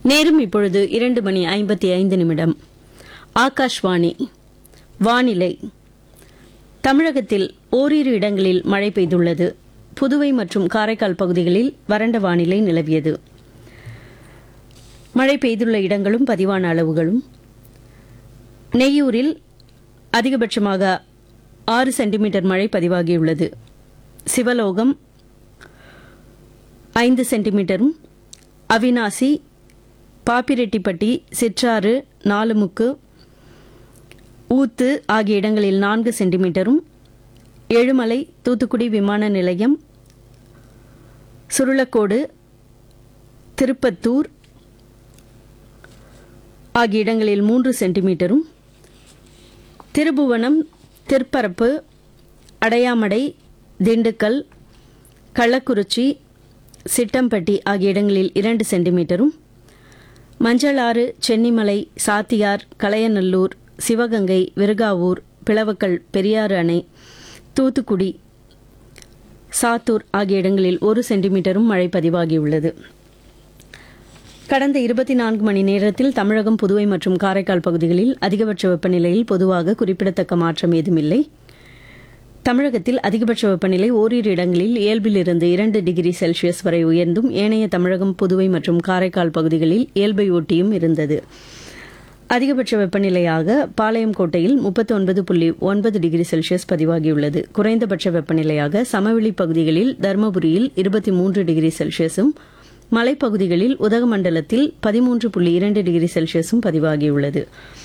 நேரம் இப்பொழுது இரண்டு மணி ஐம்பத்தி ஐந்து நிமிடம் ஆகாஷ்வாணி வானிலை தமிழகத்தில் ஓரிரு இடங்களில் மழை பெய்துள்ளது புதுவை மற்றும் காரைக்கால் பகுதிகளில் வறண்ட வானிலை நிலவியது மழை பெய்துள்ள இடங்களும் பதிவான அளவுகளும் நெய்யூரில் அதிகபட்சமாக ஆறு சென்டிமீட்டர் மழை பதிவாகியுள்ளது சிவலோகம் ஐந்து சென்டிமீட்டரும் அவினாசி பாப்பிரெட்டிப்பட்டி சிற்றாறு நாலுமுக்கு ஊத்து ஆகிய இடங்களில் நான்கு சென்டிமீட்டரும் ஏழுமலை தூத்துக்குடி விமான நிலையம் சுருளக்கோடு திருப்பத்தூர் ஆகிய இடங்களில் மூன்று சென்டிமீட்டரும் திருபுவனம் திருப்பரப்பு அடையாமடை திண்டுக்கல் கள்ளக்குறிச்சி சிட்டம்பட்டி ஆகிய இடங்களில் இரண்டு சென்டிமீட்டரும் மஞ்சளாறு சென்னிமலை சாத்தியார் கலையநல்லூர் சிவகங்கை விருகாவூர் பிளவக்கல் பெரியாறு அணை தூத்துக்குடி சாத்தூர் ஆகிய இடங்களில் ஒரு சென்டிமீட்டரும் மழை பதிவாகியுள்ளது கடந்த இருபத்தி நான்கு மணி நேரத்தில் தமிழகம் புதுவை மற்றும் காரைக்கால் பகுதிகளில் அதிகபட்ச வெப்பநிலையில் பொதுவாக குறிப்பிடத்தக்க மாற்றம் ஏதுமில்லை தமிழகத்தில் அதிகபட்ச வெப்பநிலை ஓரிரு இடங்களில் இயல்பிலிருந்து இரண்டு டிகிரி செல்சியஸ் வரை உயர்ந்தும் ஏனைய தமிழகம் புதுவை மற்றும் காரைக்கால் பகுதிகளில் இயல்பை ஒட்டியும் இருந்தது அதிகபட்ச வெப்பநிலையாக பாளையங்கோட்டையில் முப்பத்தி ஒன்பது புள்ளி ஒன்பது டிகிரி செல்சியஸ் பதிவாகியுள்ளது குறைந்தபட்ச வெப்பநிலையாக சமவெளி பகுதிகளில் தருமபுரியில் இருபத்தி மூன்று டிகிரி செல்சியஸும் மலைப்பகுதிகளில் உதகமண்டலத்தில் பதிமூன்று புள்ளி இரண்டு டிகிரி செல்சியஸும் பதிவாகியுள்ளது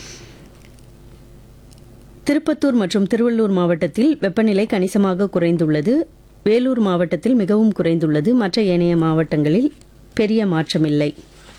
திருப்பத்தூர் மற்றும் திருவள்ளூர் மாவட்டத்தில் வெப்பநிலை கணிசமாக குறைந்துள்ளது வேலூர் மாவட்டத்தில் மிகவும் குறைந்துள்ளது மற்ற ஏனைய மாவட்டங்களில் பெரிய மாற்றமில்லை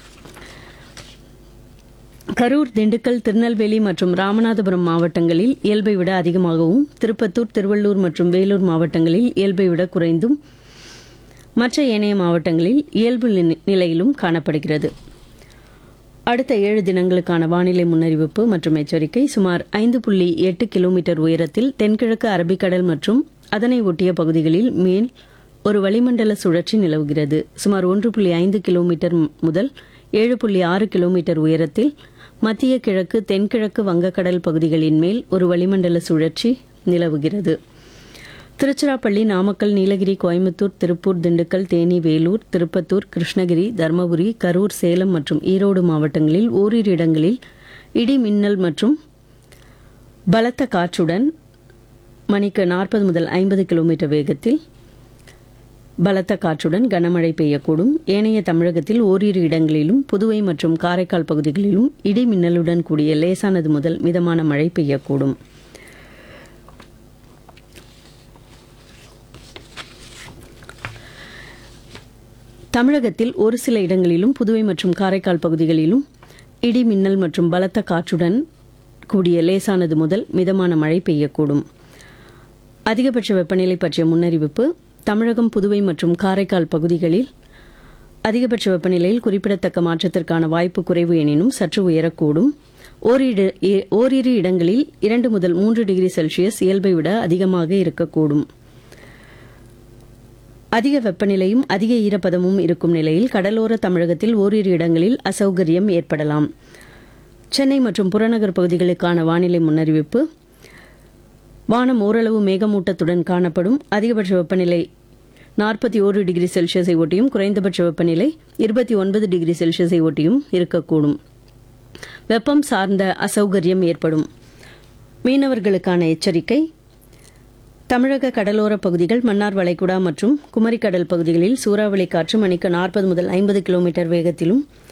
கரூர் திண்டுக்கல் திருநெல்வேலி மற்றும் ராமநாதபுரம் மாவட்டங்களில் இயல்பை விட அதிகமாகவும் திருப்பத்தூர் திருவள்ளூர் மற்றும் வேலூர் மாவட்டங்களில் இயல்பை விட குறைந்தும் மற்ற ஏனைய மாவட்டங்களில் இயல்பு நி- நிலையிலும் காணப்படுகிறது அடுத்த ஏழு தினங்களுக்கான வானிலை முன்னறிவிப்பு மற்றும் எச்சரிக்கை சுமார் ஐந்து புள்ளி எட்டு கிலோமீட்டர் உயரத்தில் தென்கிழக்கு அரபிக்கடல் மற்றும் அதனை ஒட்டிய பகுதிகளில் மேல் ஒரு வளிமண்டல சுழற்சி நிலவுகிறது சுமார் ஒன்று புள்ளி ஐந்து கிலோமீட்டர் மு- முதல் ஏழு புள்ளி ஆறு கிலோமீட்டர் உயரத்தில் மத்திய கிழக்கு தென்கிழக்கு வங்கக்கடல் பகுதிகளின் மேல் ஒரு வளிமண்டல சுழற்சி நிலவுகிறது திருச்சிராப்பள்ளி நாமக்கல் நீலகிரி கோயம்புத்தூர் திருப்பூர் திண்டுக்கல் தேனி வேலூர் திருப்பத்தூர் கிருஷ்ணகிரி தருமபுரி கரூர் சேலம் மற்றும் ஈரோடு மாவட்டங்களில் ஓரிரு இடங்களில் இடி மின்னல் மற்றும் பலத்த காற்றுடன் மணிக்கு நாற்பது முதல் ஐம்பது கிலோமீட்டர் வேகத்தில் பலத்த காற்றுடன் கனமழை பெய்யக்கூடும் ஏனைய தமிழகத்தில் ஓரிரு இடங்களிலும் புதுவை மற்றும் காரைக்கால் பகுதிகளிலும் இடி மின்னலுடன் கூடிய லேசானது முதல் மிதமான மழை பெய்யக்கூடும் தமிழகத்தில் ஒரு சில இடங்களிலும் புதுவை மற்றும் காரைக்கால் பகுதிகளிலும் இடி மின்னல் மற்றும் பலத்த காற்றுடன் கூடிய லேசானது முதல் மிதமான மழை பெய்யக்கூடும் அதிகபட்ச வெப்பநிலை பற்றிய முன்னறிவிப்பு தமிழகம் புதுவை மற்றும் காரைக்கால் பகுதிகளில் அதிகபட்ச வெப்பநிலையில் குறிப்பிடத்தக்க மாற்றத்திற்கான வாய்ப்பு குறைவு எனினும் சற்று உயரக்கூடும் ஓரிரு இ- ஓரிரு இடங்களில் இரண்டு முதல் மூன்று டிகிரி செல்சியஸ் இயல்பை விட அதிகமாக இருக்கக்கூடும் அதிக வெப்பநிலையும் அதிக ஈரப்பதமும் இருக்கும் நிலையில் கடலோர தமிழகத்தில் ஓரிரு இடங்களில் அசௌகரியம் ஏற்படலாம் சென்னை மற்றும் புறநகர் பகுதிகளுக்கான வானிலை முன்னறிவிப்பு வானம் ஓரளவு மேகமூட்டத்துடன் காணப்படும் அதிகபட்ச வெப்பநிலை நாற்பத்தி ஓரு டிகிரி செல்சியஸை ஒட்டியும் குறைந்தபட்ச வெப்பநிலை இருபத்தி ஒன்பது டிகிரி செல்சியஸை ஒட்டியும் இருக்கக்கூடும் வெப்பம் சார்ந்த அசௌகரியம் ஏற்படும் மீனவர்களுக்கான எச்சரிக்கை தமிழக கடலோர பகுதிகள் மன்னார் வளைகுடா மற்றும் குமரிக்கடல் பகுதிகளில் சூறாவளி காற்று மணிக்கு நாற்பது முதல் ஐம்பது கிலோமீட்டர் வேகத்திலும்